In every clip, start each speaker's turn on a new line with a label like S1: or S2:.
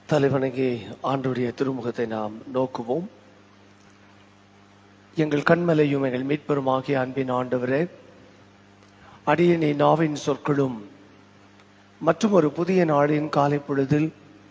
S1: தலைவணங்கி ஆண்டுடைய திருமுகத்தை நாம் நோக்குவோம் எங்கள் கண்மலையும் எங்கள் மீட்பெருமாகிய அன்பின் ஆண்டவரே அடியனி நாவின் சொற்களும் மற்றும் ஒரு புதிய நாளின் காலை பொழுதில்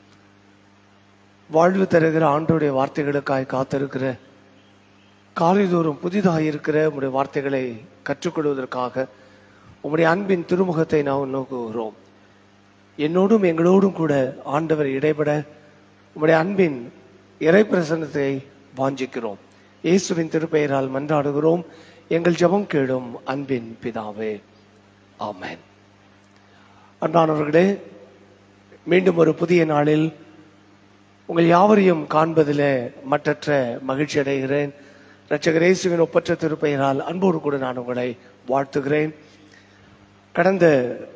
S1: வாழ்வு தருகிற ஆண்டோடைய வார்த்தைகளுக்காய் காத்திருக்கிற காலைதோறும் புதிதாக இருக்கிற உம்முடைய வார்த்தைகளை கற்றுக்கொள்வதற்காக உம்முடைய அன்பின் திருமுகத்தை நாம் நோக்குகிறோம் என்னோடும் எங்களோடும் கூட ஆண்டவர் இடைபட உம்முடைய அன்பின் இறை பிரசன்னத்தை வாஞ்சிக்கிறோம் இயேசுவின் திருப்பெயரால் மன்றாடுகிறோம் எங்கள் ஜெபம் கேளும் அன்பின் பிதாவே ஆமென் அன்பானவர்களே மீண்டும் ஒரு புதிய நாளில் உங்கள் யாவரையும் காண்பதில் மற்றற்ற மகிழ்ச்சி அடைகிறேன் இரட்சகர் இயேசுவின் ஒப்பற்ற திருப்பெயரால் அன்போடு கூட நான் உங்களை வாழ்த்துகிறேன் கடந்த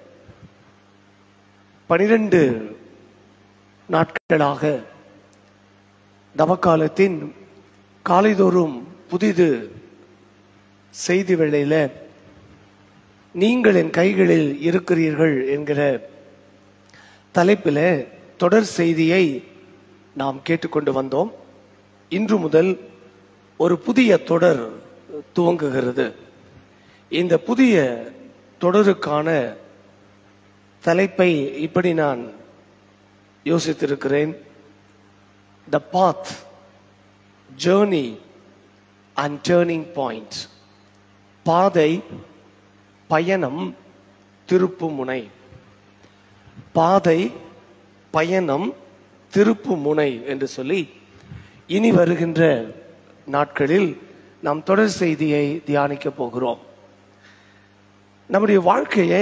S1: பனிரெண்டு நாட்களாக தவக்காலத்தின் காலைதோறும் புதிது செய்தி வேளையில நீங்கள் என் கைகளில் இருக்கிறீர்கள் என்கிற தலைப்பில் தொடர் செய்தியை நாம் கேட்டுக்கொண்டு வந்தோம் இன்று முதல் ஒரு புதிய தொடர் துவங்குகிறது இந்த புதிய தொடருக்கான தலைப்பை இப்படி நான் யோசித்திருக்கிறேன் the path journey and turning point பாதை பயணம் திருப்பு முனை பாதை பயணம் திருப்பு முனை என்று சொல்லி இனி வருகின்ற நாட்களில் நாம் தொடர் செய்தியை தியானிக்க போகிறோம் நம்முடைய வாழ்க்கையை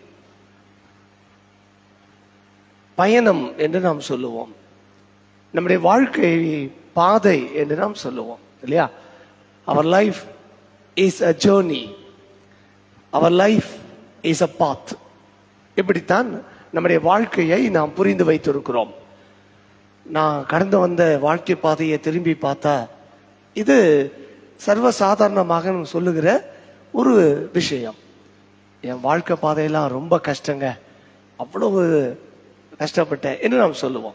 S1: பயணம் என்று நாம் சொல்லுவோம் நம்முடைய வாழ்க்கை பாதை என்று நாம் சொல்லுவோம் இல்லையா our life is a journey our life is a path இப்படித்தான் நம்முடைய வாழ்க்கையை நாம் புரிந்து வைத்திருக்கிறோம் நான் கடந்து வந்த வாழ்க்கை பாதையை திரும்பி பார்த்தா இது சர்வசாதாரணமாக நான் சொல்லுகிற ஒரு விஷயம் என் வாழ்க்கை பாதையெல்லாம் ரொம்ப கஷ்டங்க அவ்வளவு கஷ்டப்பட்டேன் என்று நாம் சொல்லுவோம்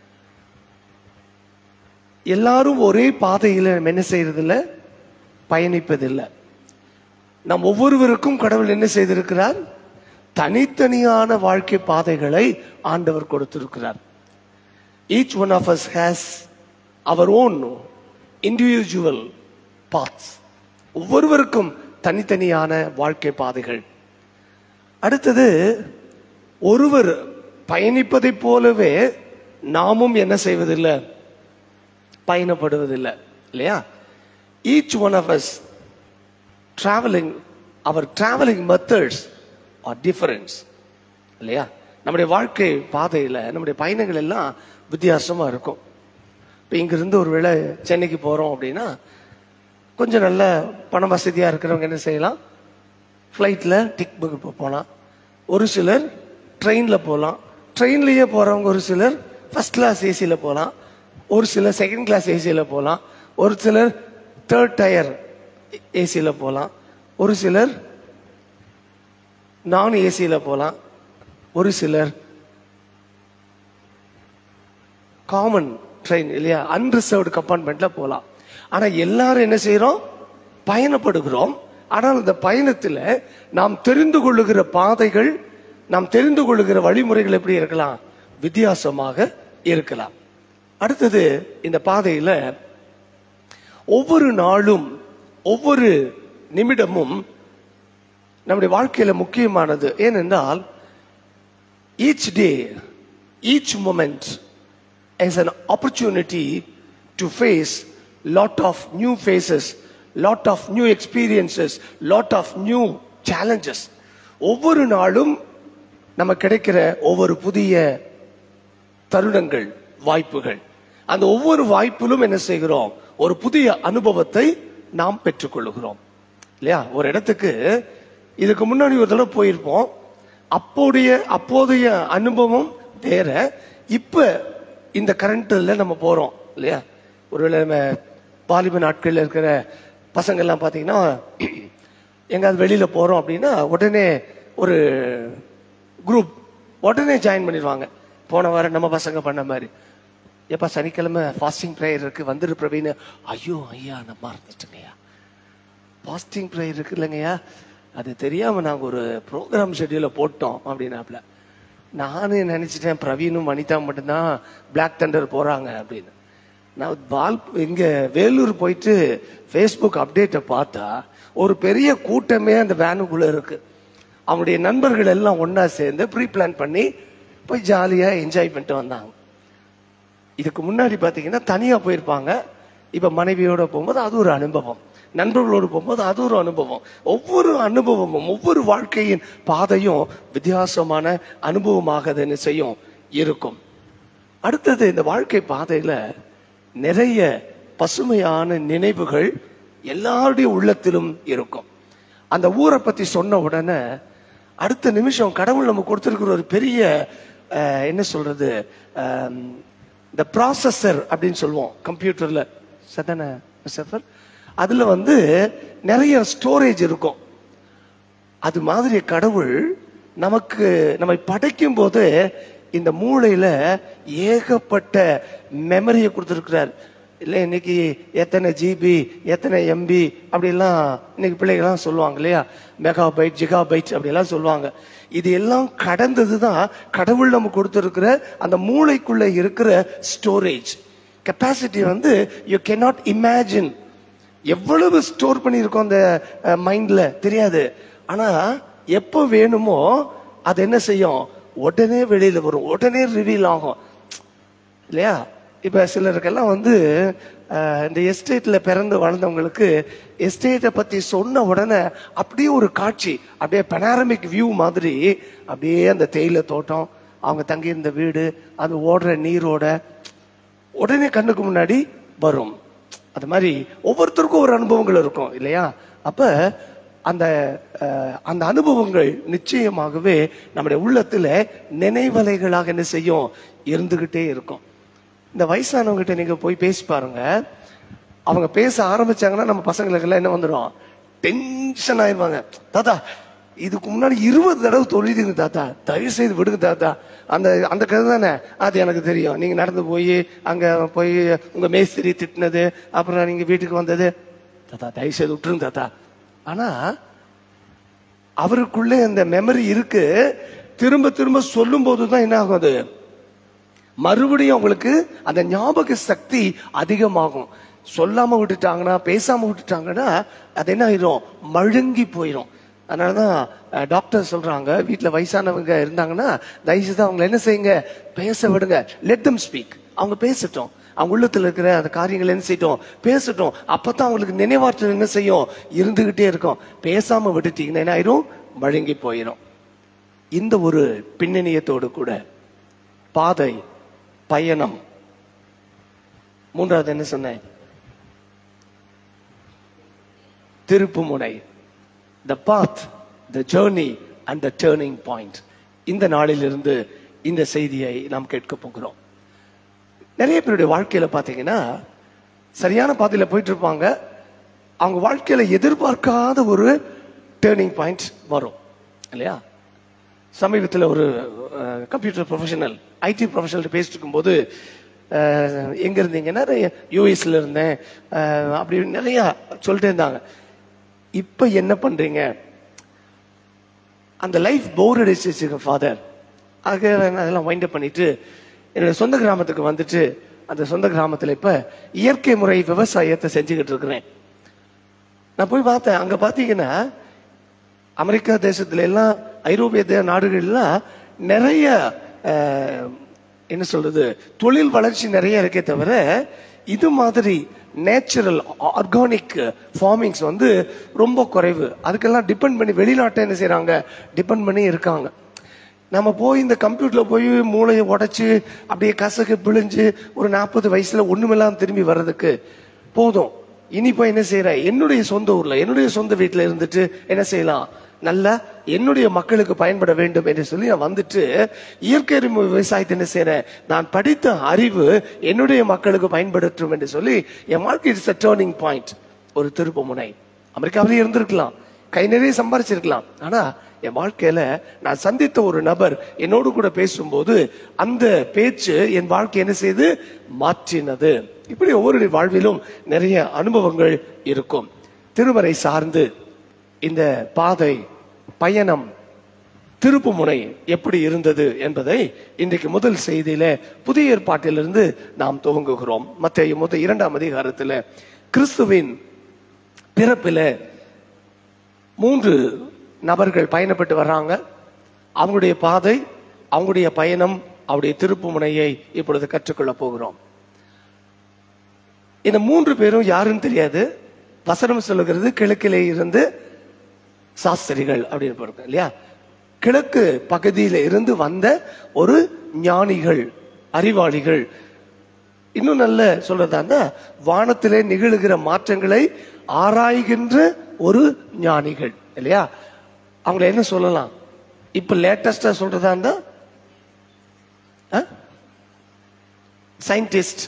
S1: எல்லாரும் ஒரே பாதையில் நம்ம என்ன செய்யறதில்ல பயணிப்பதில்லை நம் ஒவ்வொருவருக்கும் கடவுள் என்ன செய்திருக்கிறார் தனித்தனியான வாழ்க்கை பாதைகளை ஆண்டவர் கொடுத்திருக்கிறார் each one of us has our own individual paths ஒவ்வொருவருக்கும் தனித்தனியான வாழ்க்கை பாதைகள் அடுத்தது ஒருவர் பயணிப்பதைப் போலவே நாமும் என்ன செய்வதில்லை பயணப்படுவதில்லை இல்லையா each one of us traveling our traveling methods are difference இல்லையா நம்முடைய வாழ்க்கை பாதையில் நம்முடைய பயணங்கள் எல்லாம் வித்தியாசமாக இருக்கும் இப்போ இங்கிருந்து ஒருவேளை சென்னைக்கு போகிறோம் அப்படின்னா கொஞ்சம் நல்ல பண வசதியாக இருக்கிறவங்க என்ன செய்யலாம் ஃப்ளைட்டில் டிக் புக் போகலாம் ஒரு சிலர் ட்ரெயினில் போகலாம் ட்ரெயின்லேயே போகிறவங்க ஒரு சிலர் ஃபஸ்ட் கிளாஸ் ஏசியில் போகலாம் ஒரு சிலர் செகண்ட் கிளாஸ் ஏசியில் போகலாம் ஒரு சிலர் தேர்ட் டயர் ஏசியில் போகலாம் ஒரு சிலர் நான் ஏசியில் போகலாம் ஒரு சிலர் காமன் ட்ரெயின் இல்லையா அன்ரிசர்வ்டு கம்பார்ட்மெண்ட்ல போகலாம் ஆனா எல்லாரும் என்ன செய்யறோம் பயணப்படுகிறோம் ஆனால் அந்த பயணத்தில் நாம் தெரிந்து கொள்ளுகிற பாதைகள் நாம் தெரிந்து கொள்ளுகிற வழிமுறைகள் எப்படி இருக்கலாம் வித்தியாசமாக இருக்கலாம் அடுத்தது இந்த பாதையில ஒவ்வொரு நாளும் ஒவ்வொரு நிமிடமும் நம்முடைய வாழ்க்கையில முக்கியமானது ஏனென்றால் each day each moment is an opportunity to face lot of new faces lot of new experiences lot of new challenges ஒவ்வொரு நாளும் நம்ம கிடைக்கிற ஒவ்வொரு புதிய தருணங்கள் வாய்ப்புகள் அந்த ஒவ்வொரு வாய்ப்பிலும் என்ன செய்கிறோம் ஒரு புதிய அனுபவத்தை நாம் பெற்றுக்கொள்கிறோம் இல்லையா ஒரு இடத்துக்கு இதுக்கு முன்னாடி ஒரு தடவை போயிருப்போம் அப்போடைய அப்போதைய அனுபவம் வேற இப்ப இந்த கரண்ட்ல நம்ம போறோம் இல்லையா ஒருவேளை நம்ம வாலிப நாட்கள்ல இருக்கிற பசங்க எல்லாம் பாத்தீங்கன்னா எங்காவது வெளியில போறோம் அப்படின்னா உடனே ஒரு குரூப் உடனே ஜாயின் பண்ணிடுவாங்க போன வாரம் நம்ம பசங்க பண்ண மாதிரி எப்ப சனிக்கிழமை ஃபாஸ்டிங் ப்ரேயர் இருக்கு வந்துரு பிரவீன் ஐயோ ஐயா நான் மறந்துட்டேங்கய்யா ஃபாஸ்டிங் ப்ரேயர் இருக்கு இல்லைங்கய்யா அது தெரியாம நாங்க ஒரு ப்ரோக்ராம் ஷெட்யூல போட்டோம் அப்படின்னாப்ல நானும் நினைச்சிட்டேன் பிரவீனும் வனிதா மட்டும்தான் பிளாக் தண்டர் போறாங்க அப்படின்னு நான் வால் இங்க வேலூர் போயிட்டு ஃபேஸ்புக் அப்டேட்டை பார்த்தா ஒரு பெரிய கூட்டமே அந்த வேனுக்குள்ள இருக்கு அவனுடைய நண்பர்கள் எல்லாம் ஒண்ணா சேர்ந்து ப்ரீ பிளான் பண்ணி போய் ஜாலியா என்ஜாய் பண்ணிட்டு வந்தாங்க இதுக்கு முன்னாடி பாத்தீங்கன்னா தனியா போயிருப்பாங்க இப்ப மனைவியோட போகும்போது அது ஒரு அனுபவம் நண்பர்களோடு போகும்போது அது ஒரு அனுபவம் ஒவ்வொரு அனுபவமும் ஒவ்வொரு வாழ்க்கையின் பாதையும் வித்தியாசமான அனுபவமாக அது என்ன செய்யும் இருக்கும் அடுத்தது இந்த வாழ்க்கை பாதையில நிறைய பசுமையான நினைவுகள் எல்லாருடைய உள்ளத்திலும் இருக்கும் அந்த ஊரை பத்தி சொன்ன உடனே அடுத்த நிமிஷம் கடவுள் நம்ம கொடுத்திருக்கிற ஒரு பெரிய அஹ், என்ன சொல்றது இந்த ப்ராசஸர் அப்படின்னு சொல்லுவோம் கம்ப்யூட்டர்ல சதான சஃபர் அதுல வந்து நிறைய ஸ்டோரேஜ் இருக்கும் அது மாதிரி கடவுள் நமக்கு நம்மை படைக்கும் போது இந்த மூளையில ஏகப்பட்ட மெமரியை கொடுத்துருக்கிறார் இல்ல இன்னைக்கு எத்தனை ஜிபி எத்தனை எம்பி அப்படிலாம் இன்னைக்கு பிள்ளைகள்லாம் சொல்லுவாங்க இல்லையா மெகா பைட் ஜிகா பைட் அப்படிலாம் சொல்லுவாங்க இது எல்லாம் கடந்தது தான் கடவுள் நமக்கு கொடுத்துருக்கிற அந்த மூளைக்குள்ள இருக்கிற ஸ்டோரேஜ் கெப்பாசிட்டி வந்து யூ cannot இமேஜின் எவ்வளவு ஸ்டோர் பண்ணியிருக்கோம் அந்த மைண்ட்ல தெரியாது ஆனா எப்போ வேணுமோ அது என்ன செய்யும் உடனே வெளியில வரும் உடனே ரிவீல் ஆகும் இல்லையா இப்ப சிலருக்கெல்லாம் வந்து அஹ், இந்த எஸ்டேட்ல பிறந்து வளர்ந்தவங்களுக்கு எஸ்டேட்டை பத்தி சொன்ன உடனே அப்படியே ஒரு காட்சி அப்படியே பனாரமிக் வியூ மாதிரி அப்படியே அந்த தேயிலை தோட்டம் அவங்க தங்கியிருந்த வீடு அது ஓடுற நீரோட உடனே கண்ணுக்கு முன்னாடி வரும் அது மாதிரி ஒவ்வொருத்தருக்கும் ஒரு அனுபவங்கள் இருக்கும் இல்லையா அப்ப அந்த அஹ், அந்த அனுபவங்கள் நிச்சயமாகவே நம்முடைய உள்ளத்துல நினைவலைகளாக என்ன செய்யும் இருந்துகிட்டே இருக்கும் இந்த வயசானவங்க கிட்ட நீங்க போய் பேசி பாருங்க அவங்க பேச ஆரம்பிச்சாங்கன்னா நம்ம பசங்களுக்கு எல்லாம் என்ன வந்துடும் டென்ஷன் ஆயிருவாங்க தாத்தா இதுக்கு முன்னாடி இருபது தடவை தொழிலுங்க தாத்தா தயவு செய்து விடுங்க தாத்தா அந்த அந்த கதை தானே அது எனக்கு தெரியும் நீங்க நடந்து போய் அங்க போய் உங்க மேஸ்திரி திட்டினது அப்புறம் நீங்க வீட்டுக்கு வந்தது தாத்தா தயவு செய்து விட்டுருங்க தாத்தா ஆனா அவருக்குள்ளே அந்த மெமரி இருக்கு திரும்ப திரும்ப சொல்லும் போதுதான் என்ன ஆகும் அது மறுபடியும் அவங்களுக்கு அந்த ஞாபக சக்தி அதிகமாகும் சொல்லாம விட்டுட்டாங்கன்னா பேசாம விட்டுட்டாங்கன்னா அது என்ன ஆயிரும் மழுங்கி போயிடும் அதனாலதான் அஹ், டாக்டர் சொல்றாங்க வீட்டுல வயசானவங்க இருந்தாங்கன்னா தயவுசெய்து அவங்களை என்ன செய்யுங்க பேச விடுங்க லெட் தம் ஸ்பீக் அவங்க பேசட்டும் அவங்க உள்ளத்துல இருக்கிற அந்த காரியங்கள் என்ன செய்யட்டும் பேசட்டும் அப்பதான் அவங்களுக்கு நினைவாற்றல் என்ன செய்யும் இருந்துகிட்டே இருக்கும் பேசாம விட்டுட்டீங்கன்னா என்ன ஆயிரும் மழுங்கி போயிடும் இந்த ஒரு பின்னணியத்தோடு கூட பாதை பயணம் மூன்றாவது என்ன சொன்னேன் திருப்புமுனை the path the journey and the turning point இந்த நாளிலிருந்து இந்த செய்தியை நாம் கேட்க போகிறோம் நிறைய பேருடைய வாழ்க்கையில பாத்தீங்கன்னா சரியான பாதையில போயிட்டு இருப்பாங்க அவங்க வாழ்க்கையில எதிர்பார்க்காத ஒரு டேர்னிங் பாயிண்ட் வரும் இல்லையா சமீபத்தில் ஒரு கம்ப்யூட்டர் ப்ரொஃபஷனல் ஐடி ப்ரொஃபஷனல் பேசிட்டு இருக்கும்போது அஹ், எங்க இருந்தீங்கன்னா யூஎஸ்ல இருந்தேன் அஹ், அப்படி நிறைய சொல்லிட்டே இருந்தாங்க இப்ப என்ன பண்றீங்க அந்த லைஃப் போர் அடிச்சிச்சு ஃபாதர் ஆக நான் அதெல்லாம் வைண்ட் அப் பண்ணிட்டு என்னோட சொந்த கிராமத்துக்கு வந்துட்டு அந்த சொந்த கிராமத்துல இப்ப இயற்கை முறை விவசாயத்தை செஞ்சுக்கிட்டு இருக்கிறேன் நான் போய் பார்த்தேன் அங்க பாத்தீங்கன்னா அமெரிக்கா தேசத்துல எல்லாம் ஐரோப்பிய தே- நாடுகள்லாம் நிறைய அஹ், என்ன சொல்றது தொழில் வளர்ச்சி நிறைய இருக்கே தவிர இது மாதிரி நேச்சுரல் ஆர்கானிக் ஃபார்மிங்ஸ் வந்து ரொம்ப குறைவு அதுக்கெல்லாம் டிபெண்ட் பண்ணி வெளிநாட்டை என்ன செய்றாங்க டிபெண்ட் பண்ணி இருக்காங்க நம்ம போய் இந்த கம்ப்யூட்டர்ல போய் மூளையை உடைச்சு அப்படியே கசக்கு பிழிஞ்சு ஒரு நாற்பது வயசுல ஒண்ணுமில்லாம திரும்பி வர்றதுக்கு போதும் இனி போய் என்ன செய்யற என்னுடைய சொந்த ஊர்ல என்னுடைய சொந்த வீட்டுல இருந்துட்டு என்ன செய்யலாம் நல்லா என்னுடைய மக்களுக்கு பயன்பட வேண்டும் என்று சொல்லி நான் வந்துட்டு இயற்கை அறிவு விவசாயத்தை என்ன செய்யறேன் நான் படித்த அறிவு என்னுடைய மக்களுக்கு பயன்படுத்தும் என்று சொல்லி என் வாழ்க்கை இட்ஸ் டேர்னிங் பாயிண்ட் ஒரு திருப்பு முனை அமெரிக்காவிலேயே இருந்திருக்கலாம் கை நிறைய சம்பாரிச்சிருக்கலாம் ஆனா என் வாழ்க்கையில நான் சந்தித்த ஒரு நபர் என்னோடு கூட பேசும்போது அந்த பேச்சு என் வாழ்க்கை என்ன செய்து மாற்றினது இப்படி ஒவ்வொரு வாழ்விலும் நிறைய அனுபவங்கள் இருக்கும் திருமறை சார்ந்து இந்த பாதை பயணம் திருப்புமுனை எப்படி இருந்தது என்பதை இன்றைக்கு முதல் செய்தியில புதிய ஏற்பாட்டிலிருந்து நாம் துவங்குகிறோம் மத்திய முதல் இரண்டாம் அதிகாரத்தில் கிறிஸ்துவின் பிறப்பில மூன்று நபர்கள் பயணப்பட்டு வர்றாங்க அவங்களுடைய பாதை அவங்களுடைய பயணம் அவருடைய திருப்புமுனையை இப்பொழுது கற்றுக்கொள்ள போகிறோம் இந்த மூன்று பேரும் யாருன்னு தெரியாது வசனம் சொல்லுகிறது கிழக்கிலே இருந்து சாஸ்திரிகள் அப்படின்னு போறது இல்லையா கிழக்கு பகுதியில இருந்து வந்த ஒரு ஞானிகள் அறிவாளிகள் இன்னும் நல்ல சொல்றதா இருந்தா வானத்திலே நிகழுகிற மாற்றங்களை ஆராய்கின்ற ஒரு ஞானிகள் இல்லையா அவங்கள என்ன சொல்லலாம் இப்ப லேட்டஸ்டா சொல்றதா இருந்தா சயின்டிஸ்ட்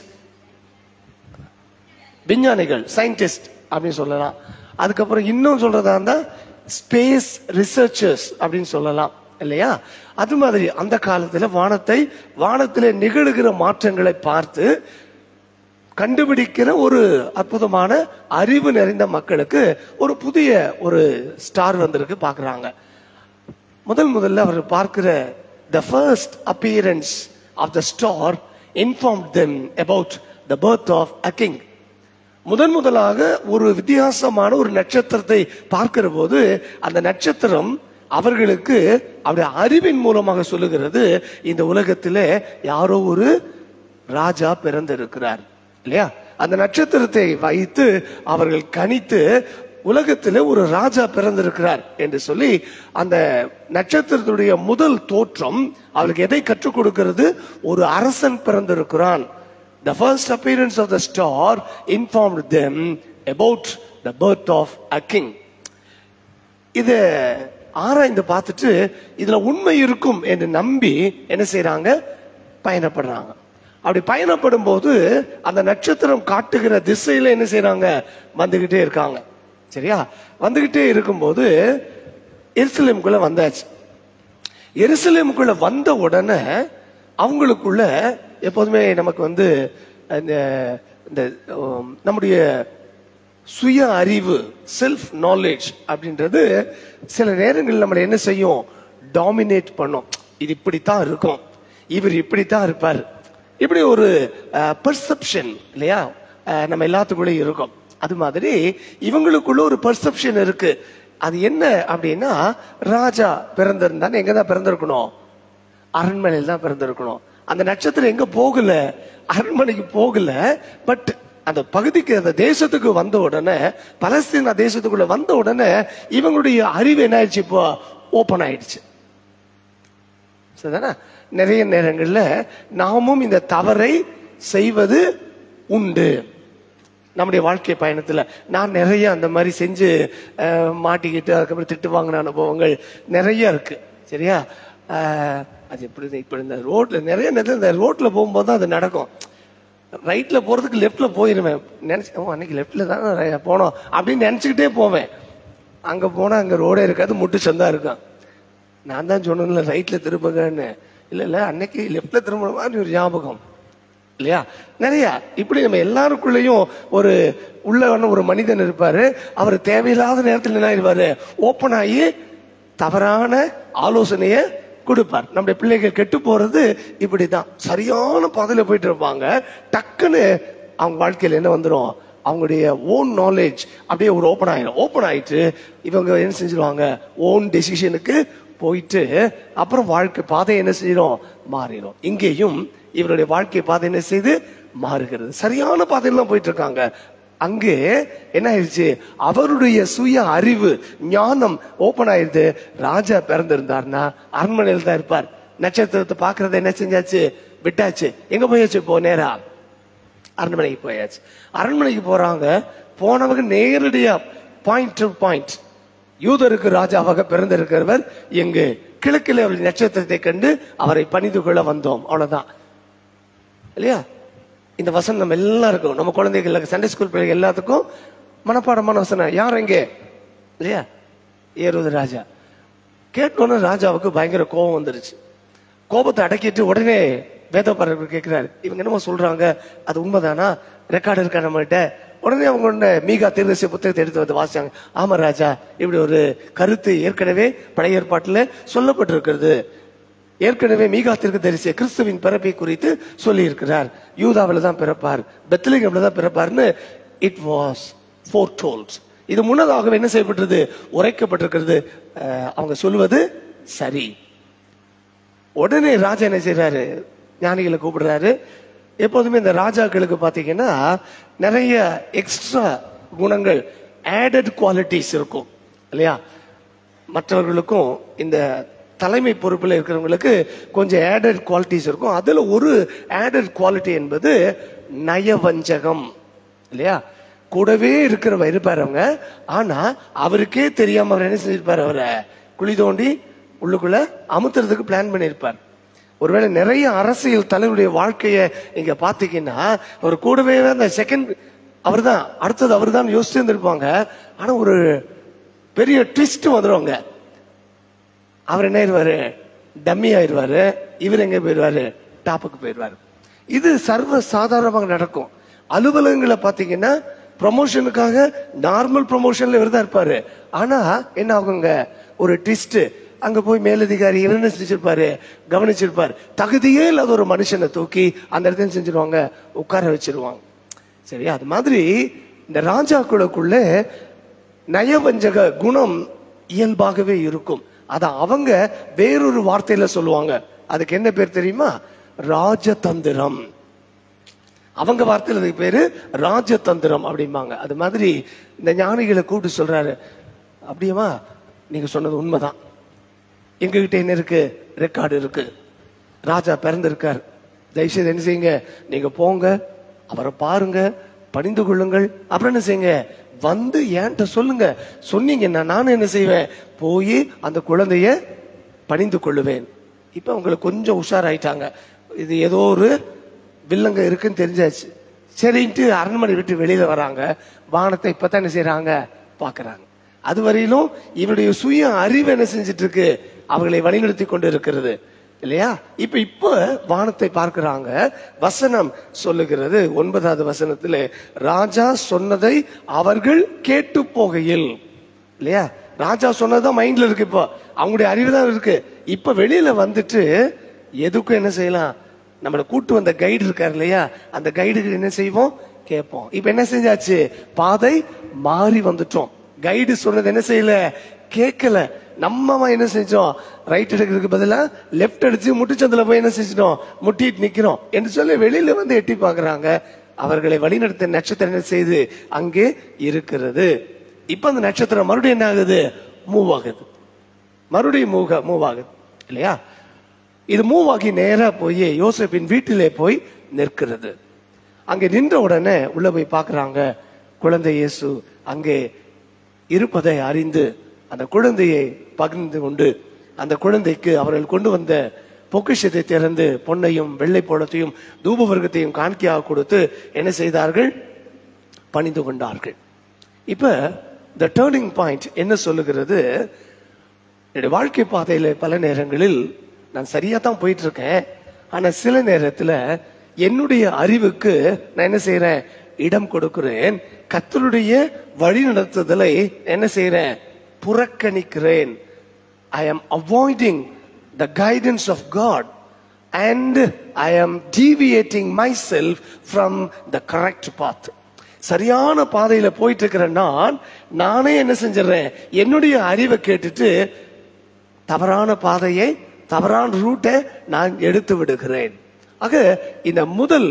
S1: விஞ்ஞானிகள் சயின்டிஸ்ட் அப்படின்னு சொல்லலாம் அதுக்கப்புறம் இன்னும் சொல்றதா இருந்தா ஸ்பேஸ் ரிசர்ச்சர்ஸ் அப்படின்னு சொல்லலாம் இல்லையா அது மாதிரி அந்த காலத்துல வானத்தை வானத்திலே நிகழுகிற மாற்றங்களை பார்த்து கண்டுபிடிக்கிற ஒரு அற்புதமான அறிவு நிறைந்த மக்களுக்கு ஒரு புதிய ஒரு ஸ்டார் வந்திருக்கு பாக்குறாங்க முதல் முதல்ல அவர் பார்க்கிற the first appearance of the star inform them about the birth of a king முதன் முதலாக ஒரு வித்தியாசமான ஒரு நட்சத்திரத்தை பார்க்கிற போது அந்த நட்சத்திரம் அவர்களுக்கு அவருடைய அறிவின் மூலமாக சொல்லுகிறது இந்த உலகத்திலே யாரோ ஒரு ராஜா பிறந்திருக்கிறார் இல்லையா அந்த நட்சத்திரத்தை வைத்து அவர்கள் கணித்து உலகத்தில் ஒரு ராஜா பிறந்திருக்கிறார் என்று சொல்லி அந்த நட்சத்திரத்துடைய முதல் தோற்றம் அவளுக்கு எதை கற்றுக் கொடுக்கிறது ஒரு அரசன் பிறந்திருக்கிறான் The first appearance of the star informed them about the birth of a king. இத ஆராய்ந்து பார்த்துட்டு இதுல உண்மை இருக்கும் என்று நம்பி என்ன செய்யறாங்க பயணப்படுறாங்க அப்படி பயணப்படும் போது அந்த நட்சத்திரம் காட்டுகிற திசையில என்ன செய்யறாங்க வந்துகிட்டே இருக்காங்க சரியா வந்துகிட்டே இருக்கும்போது எருசலேமுக்குள்ள வந்தாச்சு எருசலேமுக்குள்ள வந்த உடனே அவங்களுக்குள்ள எப்போதுமே நமக்கு வந்து இந்த இந்த உம், நம்முடைய சுய அறிவு செல்ஃப் நாலேஜ் அப்படின்றது சில நேரங்களில் நம்மளை என்ன செய்யும் டாமினேட் பண்ணும் இது இப்படித்தான் இருக்கும் இவர் இப்படித்தான் இருப்பார் இப்படி ஒரு பெர்செப்ஷன் இல்லையா அஹ், நம்ம எல்லாத்துக்குள்ளேயும் இருக்கும் அது மாதிரி இவங்களுக்குள்ள ஒரு பெர்செப்ஷன் இருக்கு அது என்ன அப்படின்னா ராஜா பிறந்திருந்தான்னு எங்க தான் பிறந்திருக்கணும் அரண்மனையில் தான் பிறந்திருக்கணும் அந்த நட்சத்திரம் எங்க போகல அரண்மனைக்கு போகல பட் அந்த பகுதிக்கு அந்த தேசத்துக்கு வந்த உடனே பலஸ்தீன தேசத்துக்குள்ள வந்த உடனே இவங்களுடைய அறிவு என்ன ஆயிடுச்சு இப்போ ஓபன் ஆயிடுச்சு சரிதானே நிறைய நேரங்கள்ல நாமும் இந்த தவறை செய்வது உண்டு நம்முடைய வாழ்க்கை பயணத்துல நான் நிறைய அந்த மாதிரி செஞ்சு அஹ், மாட்டிக்கிட்டு அதுக்கப்புறம் திட்டு வாங்கின அனுபவங்கள் நிறைய இருக்கு சரியா அஹ், அது எப்படி இது இப்படி இந்த ரோட்ல நிறைய நேரத்துல இந்த ரோட்ல போகும்போது தான் அது நடக்கும் ரைட்ல போறதுக்கு லெஃப்ட்ல போயிருவேன் நினைச்சு "ஓ, அன்னைக்கு லெஃப்ட்ல தான் ரை- போனோம் அப்படின்னு நினைச்சுக்கிட்டே போவேன் அங்க போனா அங்க ரோடே இருக்காது முட்டு சந்தா இருக்கும் நான் தான் சொன்னேன்ல ரைட்ல திரும்புங்கன்னு இல்ல இல்ல அன்னைக்கு லெஃப்ட்ல திரும்புற மாதிரி ஒரு ஞாபகம் இல்லையா நிறைய இப்படி நம்ம எல்லாருக்குள்ளேயும் ஒரு உள்ள வந்து ஒரு மனிதன் இருப்பாரு அவர் தேவையில்லாத நேரத்தில் என்ன ஆயிடுவாரு ஓப்பன் ஆகி தவறான ஆலோசனைய கொடுப்பார் நம்முடைய பிள்ளைகள் கெட்டு போறது இப்படிதான் சரியான பாதையில போயிட்டு இருப்பாங்க டக்குன்னு அவங்க வாழ்க்கையில என்ன வந்துரும் அவங்களுடைய ஓன் நாலேஜ் அப்படியே ஒரு ஓப்பன் ஆயிடும் ஓப்பன் ஆயிட்டு இவங்க என்ன செஞ்சிருவாங்க ஓன் டெசிஷனுக்கு போயிட்டு அப்புறம் வாழ்க்கை பாதை என்ன செய்யறோம் மாறிடும் இங்கேயும் இவருடைய வாழ்க்கை பாதை என்ன செய்து மாறுகிறது சரியான பாதையில தான் போயிட்டு இருக்காங்க அங்கே என்ன ஆயிடுச்சு அவருடைய சுய அறிவு ஞானம் ஓபன் ஆயிருது ராஜா பிறந்திருந்தார்னா அரண்மனையில் தான் இருப்பார் நட்சத்திரத்தை பாக்குறத என்ன செஞ்சாச்சு விட்டாச்சு எங்க போயாச்சு இப்போ நேரா அரண்மனைக்கு போயாச்சு அரண்மனைக்கு போறாங்க போனவங்க நேரடியா பாயிண்ட் டு பாயிண்ட் யூதருக்கு ராஜாவாக பிறந்திருக்கிறவர் எங்கு கிழக்கில் அவருடைய நட்சத்திரத்தை கண்டு அவரை பணிந்து கொள்ள வந்தோம் அவ்வளவுதான் இல்லையா இந்த வசனம் நம்ம எல்லாருக்கும் நம்ம குழந்தைகளுக்கு சண்டே ஸ்கூல் பிள்ளைகள் எல்லாத்துக்கும் மனப்பாடமான வசனம் யார் எங்கே இல்லையா ஏறுவது ராஜா கேட்டோன்னே ராஜாவுக்கு பயங்கர கோபம் வந்துருச்சு கோபத்தை அடக்கிட்டு உடனே வேதப்பாரர்கள் கேட்கிறாரு இவங்க என்னமோ சொல்றாங்க அது உண்மைதானா ரெக்கார்டு இருக்கா நம்மகிட்ட உடனே அவங்க உடனே மீகா தீர்தசிய புத்தகத்தை எடுத்து வந்து வாசிச்சாங்க ஆமா ராஜா இப்படி ஒரு கருத்து ஏற்கனவே பழைய ஏற்பாட்டுல சொல்லப்பட்டிருக்கிறது ஏற்கனவே மீகா தீர்க்கதரிசிய கிறிஸ்துவின் பிறப்பை குறித்து சொல்லி இருக்கிறார் யூதாவில் தான் பிறப்பார் பெத்லகேம்ல தான் பிறப்பார்னு இட் வாஸ் ஃபோர் டோல்ஸ் இது முன்னதாகவே என்ன செய்யப்பட்டது உரைக்கப்பட்டிருக்கிறது அஹ், அவங்க சொல்வது சரி உடனே ராஜா என்ன செய்யறாரு ஞானிகளை கூப்பிடுறாரு எப்போதுமே இந்த ராஜாக்களுக்கு பாத்தீங்கன்னா நிறைய எக்ஸ்ட்ரா குணங்கள் ஆடட் குவாலிட்டிஸ் இருக்கும் இல்லையா மற்றவர்களுக்கும் இந்த தலைமை பொறுப்பில் இருக்கிறவங்களுக்கு கொஞ்சம் ஆடட் குவாலிட்டிஸ் இருக்கும் அதுல ஒரு ஆடட் குவாலிட்டி என்பது நயவஞ்சகம் இல்லையா கூடவே இருக்கிறவ இருப்பாரு அவங்க ஆனா அவருக்கே தெரியாம அவர் என்ன செஞ்சிருப்பாரு அவரை குழி தோண்டி உள்ளுக்குள்ள அமுத்துறதுக்கு பிளான் பண்ணியிருப்பார் ஒருவேளை நிறைய அரசியல் தலைவருடைய வாழ்க்கையை நீங்க பாத்தீங்கன்னா ஒரு கூடவே அந்த செகண்ட் அவர்தான் அடுத்தது அவர்தான் யோசிச்சு இருந்திருப்பாங்க ஆனா ஒரு பெரிய ட்விஸ்ட் வந்துருவாங்க அவர் என்ன ஆயிருவாரு டம்மி ஆயிருவாரு இவர் எங்க போயிருவாரு டாப்புக்கு போயிருவாரு இது சர்வ சாதாரணமாக நடக்கும் அலுவலகங்களை பாத்தீங்கன்னா ப்ரமோஷனுக்காக நார்மல் ப்ரமோஷன்ல இவர் தான் இருப்பாரு ஆனா என்ன ஆகுங்க ஒரு ட்விஸ்ட் அங்க போய் மேலதிகாரி இவர் என்ன செஞ்சிருப்பாரு கவனிச்சிருப்பாரு தகுதியே இல்லாத ஒரு மனுஷனை தூக்கி அந்த இடத்துல செஞ்சிருவாங்க உட்கார வச்சிருவாங்க சரியா அது மாதிரி இந்த ராஜாக்களுக்குள்ள நயவஞ்சக குணம் இயல்பாகவே இருக்கும் அத அவங்க வேறொரு வார்த்தையில சொல்லுவாங்க அதுக்கு என்ன பேர் தெரியுமா ராஜதந்திரம் அவங்க வார்த்தையில அதுக்கு பேரு ராஜதந்திரம் அப்படிம்பாங்க அது மாதிரி இந்த ஞானிகளை கூப்பிட்டு சொல்றாரு அப்படியேமா நீங்க சொன்னது உண்மைதான் எங்ககிட்ட என்ன இருக்கு ரெக்கார்டு இருக்கு ராஜா பிறந்திருக்கார் தயவுசெய்து என்ன செய்யுங்க நீங்க போங்க அவரை பாருங்க பணிந்து கொள்ளுங்கள் அப்புறம் என்ன செய்யுங்க வந்து என்கிட்ட சொல்லுங்க சொன்னீங்கன்னா நானும் என்ன செய்வேன் போய் அந்த குழந்தைய பணிந்து கொள்ளுவேன் இப்ப உங்களுக்கு கொஞ்சம் உஷாராயிட்டாங்க இது ஏதோ ஒரு வில்லங்க இருக்குன்னு தெரிஞ்சாச்சு சரின்ட்டு அரண்மனை விட்டு வெளியில வராங்க வானத்தை இப்பதான் என்ன செய்யறாங்க பாக்குறாங்க அது வரையிலும் இவருடைய சுய அறிவு என்ன செஞ்சிட்டு இருக்கு அவர்களை வழிநடத்தி கொண்டு இருக்கிறது இல்லையா இப்ப இப்ப வானத்தை பார்க்கிறாங்க வசனம் சொல்லுகிறது ஒன்பதாவது வசனத்துல ராஜா சொன்னதை அவர்கள் கேட்டு போகையில் இல்லையா ராஜா சொன்னதுதான் மைண்ட்ல இருக்கு இப்போ அவங்களுடைய அறிவு தான் இருக்கு இப்ப வெளியில வந்துட்டு எதுக்கும் என்ன செய்யலாம் நம்மளை கூட்டு வந்த கைடு இருக்காரு இல்லையா அந்த கைடுக்கு என்ன செய்வோம் கேட்போம் இப்ப என்ன செஞ்சாச்சு பாதை மாறி வந்துட்டோம் கைடு சொன்னது என்ன செய்யல கேட்கல நம்ம என்ன செஞ்சோம் ரைட் எடுக்கிறதுக்கு பதிலா லெஃப்ட் அடிச்சு முட்டுச்சந்தில போய் என்ன செஞ்சிட்டோம் முட்டிட்டு நிக்கிறோம் என்று சொல்லி வெளியில வந்து எட்டி பாக்குறாங்க அவர்களை வழிநடத்த நட்சத்திரம் என்ன செய்து அங்கே இருக்கிறது இப்ப அந்த நட்சத்திரம் மறுபடியும் என்ன ஆகுது மூவ் ஆகுது மறுபடியும் மூவ் மூவ் ஆகுது இல்லையா இது மூவ் ஆகி நேரா போய் யோசேப்பின் வீட்டிலே போய் நிற்கிறது அங்கே நின்ற உடனே உள்ள போய் பார்க்கறாங்க குழந்தை இயேசு அங்கே இருப்பதை அறிந்து அந்த குழந்தையை பகிர்ந்து கொண்டு அந்த குழந்தைக்கு அவர்கள் கொண்டு வந்த பொக்கிஷத்தை திறந்து பொன்னையும் வெள்ளை போலத்தையும் தூப வர்க்கத்தையும் காணிக்கையாக கொடுத்து என்ன செய்தார்கள் பணிந்து கொண்டார்கள் இப்ப த டேர்னிங் பாயிண்ட் என்ன சொல்லுகிறது என்னுடைய வாழ்க்கை பாதையில பல நேரங்களில் நான் சரியா தான் போயிட்டு இருக்கேன் ஆனா சில நேரத்துல என்னுடைய அறிவுக்கு நான் என்ன செய்யறேன் இடம் கொடுக்கிறேன் கத்தருடைய வழி நடத்துதலை என்ன செய்யறேன் புறக்கணிக்கிறேன் ஐ am avoiding the guidance of God and I am deviating myself from the correct path. சரியான பாதையில போயிட்டு இருக்கிற நான் நானே என்ன செஞ்சிடறேன் என்னுடைய அறிவை கேட்டுட்டு தவறான பாதையை தவறான ரூட்டை நான் எடுத்து விடுகிறேன் ஆக இந்த முதல்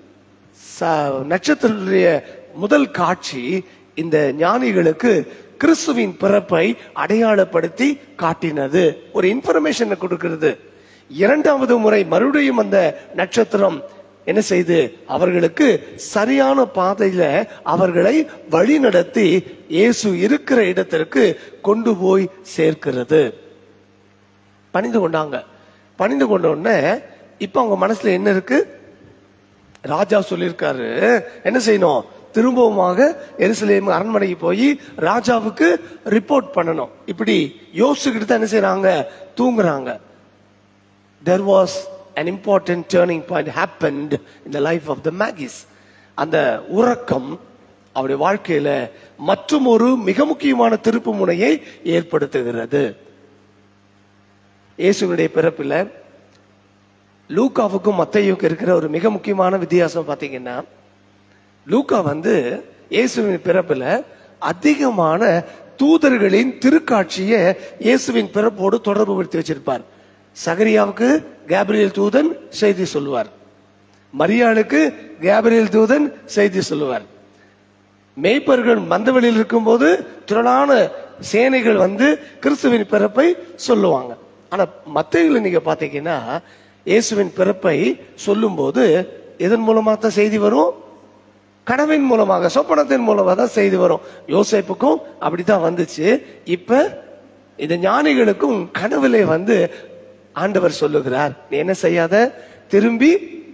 S1: ச- நட்சத்திரத்துடைய முதல் காட்சி இந்த ஞானிகளுக்கு கிறிஸ்துவின் பிறப்பை அடையாளப்படுத்தி காட்டினது ஒரு இன்ஃபர்மேஷனை கொடுக்கிறது இரண்டாவது முறை மறுபடியும் அந்த நட்சத்திரம் என்ன செய்து அவர்களுக்கு சரியான பாதையில அவர்களை வழி நடத்தி இயேசு இருக்கிற இடத்திற்கு கொண்டு போய் சேர்க்கிறது பணிந்து கொண்டாங்க பணிந்து கொண்ட உடனே இப்ப அவங்க மனசுல என்ன இருக்கு ராஜா சொல்லியிருக்காரு என்ன செய்யணும் திரும்பவுமாக எருசலேம் அரண்மனைக்கு போய் ராஜாவுக்கு ரிப்போர்ட் பண்ணணும் இப்படி யோசிச்சுக்கிட்டு தான் என்ன செய்றாங்க தூங்குறாங்க there was an important turning point happened in the life of the Magis. அந்த உறக்கம் அவருடைய வாழ்க்கையில மற்றும் ஒரு மிக முக்கியமான திருப்பு முனையை ஏற்படுத்துகிறது இயேசுவினுடைய பிறப்பில் லூக்காவுக்கும் மத்தையுக்கும் இருக்கிற ஒரு மிக முக்கியமான வித்தியாசம் பார்த்தீங்கன்னா லூக்கா வந்து இயேசுவின் பிறப்புல அதிகமான தூதர்களின் திருக்காட்சியை இயேசுவின் பிறப்போடு தொடர்பு படுத்தி வச்சிருப்பார் சகரியாவுக்கு கேப்ரியல் தூதன் செய்தி சொல்லுவார் மரியாளுக்கு கேப்ரியல் தூதன் செய்தி சொல்லுவார் மேய்ப்பர்கள் மந்தவெளியில் இருக்கும்போது திரளான சேனைகள் வந்து கிறிஸ்துவின் பிறப்பை சொல்லுவாங்க ஆனா மத்தையில நீங்க பாத்தீங்கன்னா இயேசுவின் பிறப்பை சொல்லும்போது எதன் மூலமா தான் செய்தி வரும் கனவின் மூலமாக சொப்பனத்தின் மூலமாக தான் செய்தி வரும் யோசேப்புக்கும் அப்படித்தான் வந்துச்சு இப்ப இந்த ஞானிகளுக்கும் கனவுலே வந்து ஆண்டவர் சொல்லுகிறார் நீ என்ன செய்யாத திரும்பி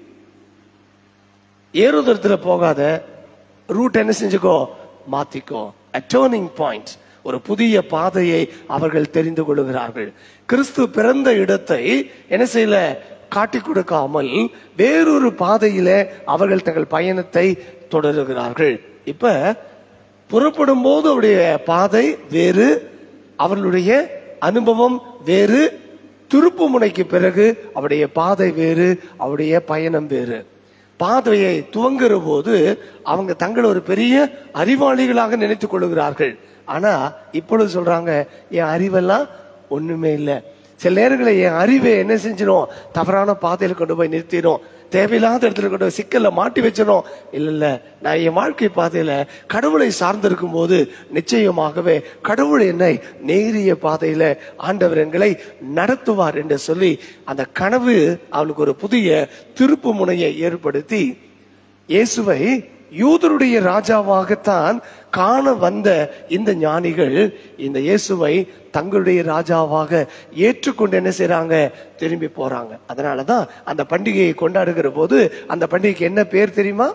S1: ஏறுதரத்துல போகாத ரூட் என்ன செஞ்சுக்கோ மாத்திக்கோ டேர்னிங் பாயிண்ட் ஒரு புதிய பாதையை அவர்கள் தெரிந்து கொள்கிறார்கள் கிறிஸ்து பிறந்த இடத்தை என்ன செய்யல காட்டி கொடுக்காமல் வேறொரு பாதையில அவர்கள் தங்கள் பயணத்தை தொடருகிறார்கள் இப்ப புறப்படும் போது அவருடைய பாதை வேறு அவர்களுடைய அனுபவம் வேறு திருப்பு முனைக்கு பிறகு அவருடைய பாதை வேறு அவருடைய பயணம் வேறு பாதையை துவங்குற போது அவங்க தங்களை ஒரு பெரிய அறிவாளிகளாக நினைத்துக் கொள்ளுகிறார்கள் ஆனா இப்பொழுது சொல்றாங்க என் அறிவெல்லாம் ஒண்ணுமே இல்லை சில நேரங்களில் என் அறிவை என்ன செஞ்சிடும் தவறான பாதையில கொண்டு போய் நிறுத்திடும் தேவையில்லாத இடத்துல கொண்டு போய் சிக்கல்ல மாட்டி வச்சிடும் இல்ல இல்ல நான் என் வாழ்க்கை பாதையில கடவுளை சார்ந்திருக்கும் போது நிச்சயமாகவே கடவுள் என்னை நேரிய பாதையில ஆண்டவர் எங்களை நடத்துவார் என்று சொல்லி அந்த கனவு அவளுக்கு ஒரு புதிய திருப்பு முனையை ஏற்படுத்தி இயேசுவை யூதருடைய ராஜாவாகத்தான் காண வந்த இந்த ஞானிகள் இந்த இயேசுவை தங்களுடைய ராஜாவாக ஏற்றுக்கொண்டு என்ன செய்றாங்க திரும்பி போறாங்க அதனாலதான் அந்த பண்டிகையை கொண்டாடுகிற போது அந்த பண்டிகைக்கு என்ன பேர் தெரியுமா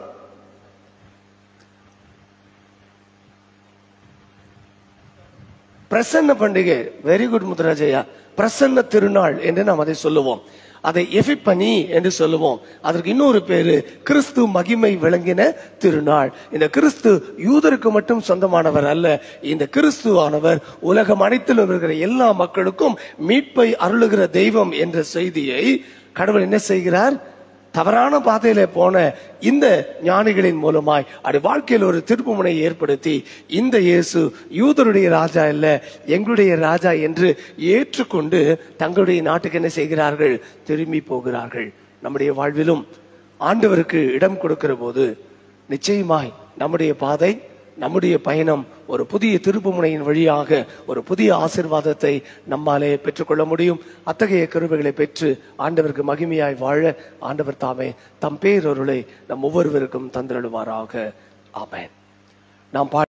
S1: பிரசன்ன பண்டிகை வெரி குட் முத்துராஜையா பிரசன்ன திருநாள் என்று நாம் அதை சொல்லுவோம் அதை எஃபிப்பனி என்று சொல்லுவோம் அதற்கு இன்னொரு பேரு கிறிஸ்து மகிமை விளங்கின திருநாள் இந்த கிறிஸ்து யூதருக்கு மட்டும் சொந்தமானவர் அல்ல இந்த கிறிஸ்து ஆனவர் உலகம் அனைத்திலும் இருக்கிற எல்லா மக்களுக்கும் மீட்பை அருளுகிற தெய்வம் என்ற செய்தியை கடவுள் என்ன செய்கிறார் தவறான பாதையில போன இந்த ஞானிகளின் மூலமாய் அது வாழ்க்கையில் ஒரு திருப்புமுனை ஏற்படுத்தி இந்த இயேசு யூதருடைய ராஜா இல்ல எங்களுடைய ராஜா என்று ஏற்றுக்கொண்டு தங்களுடைய நாட்டுக்கு என்ன செய்கிறார்கள் திரும்பி போகிறார்கள் நம்முடைய வாழ்விலும் ஆண்டவருக்கு இடம் கொடுக்கிற போது நிச்சயமாய் நம்முடைய பாதை நம்முடைய பயணம் ஒரு புதிய திருப்புமுனையின் வழியாக ஒரு புதிய ஆசிர்வாதத்தை நம்மாலே பெற்றுக்கொள்ள முடியும் அத்தகைய கருவைகளை பெற்று ஆண்டவருக்கு மகிமையாய் வாழ ஆண்டவர் தாமே தம் பேரொருளை நம் ஒவ்வொருவருக்கும் தந்திரடுவாராக ஆமென் நாம் பா